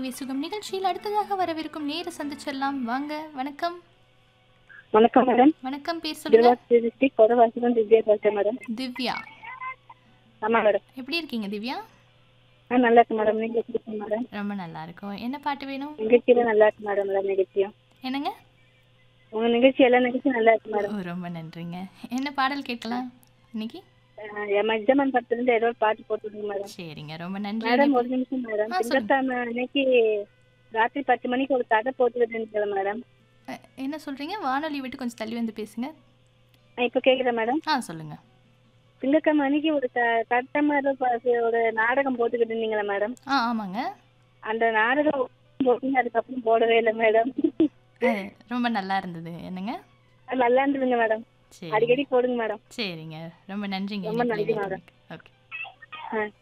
சுகம் நிகழ்ச்சியில் அடுத்ததாக வரவிருக்கும் நேர சந்திச்செல்லாம் வாங்க வணக்கம் வணக்கம் மேடம் வணக்கம் பேர் சொல்லுங்க திருவாரூர் டிஸ்ட்ரிக்ட் கொடவாசகம் திவ்யா பேசுறேன் மேடம் திவ்யா ஆமா மேடம் எப்படி இருக்கீங்க திவ்யா ஆ நல்லா இருக்கு மேடம் நீங்க எப்படி இருக்கீங்க மேடம் ரொம்ப நல்லா இருக்கும் என்ன பாட்டு வேணும் நிகழ்ச்சியில நல்லா இருக்கு மேடம் எல்லா நிகழ்ச்சியும் என்னங்க உங்க நிகழ்ச்சி எல்லா நிகழ்ச்சியும் நல்லா இருக்கு மேடம் ஓ, ரொம்ப நன்றிங்க என்ன பாடல் கேட்கலாம் இன்னைக்கு ஆஹ் என் எஜமான் படத்துல இருந்து ஏதோ ஒரு பாட்டு போட்டுருங்க மேடம் சரிங்க ரொம்ப நன்றி மேடம் ஒரு நிமிஷம் மேடம் ஆ, சொல்லுங்க. திங்கட்கிழமை அன்னைக்கு ராத்திரி பத்து மணிக்கு ஒரு கதை போட்டுக்கிட்டு மேடம் அ, என்ன சொல்றீங்க வானொலி விட்டு கொஞ்சம் தள்ளி வந்து பேசுங்க ஆ, இப்ப கேக்குறேன் மேடம் ஆ சொல்லுங்க திங்கட்கிழமை அன்னைக்கு ஒரு க- கட்டமா ஏதோ ப- ஒரு நாடகம் போட்டுக்கிட்டு இருந்தீங்களா மேடம் ஆ ஆமாங்க அந்த நாடகம் போட்டீங்க அதுக்கப்புறம் போடவே இல்லை மேடம் அ, ரொம்ப நல்லா இருந்தது என்னங்க நல்லா இருந்ததுங்க மேடம் சரி அடிக்கடி போடுங்க மேடம் சரிங்க ரொம்ப நன்றிங்க ரொம்ப நன்றி, இணைப்பில் மேடம். ஓகே ஆ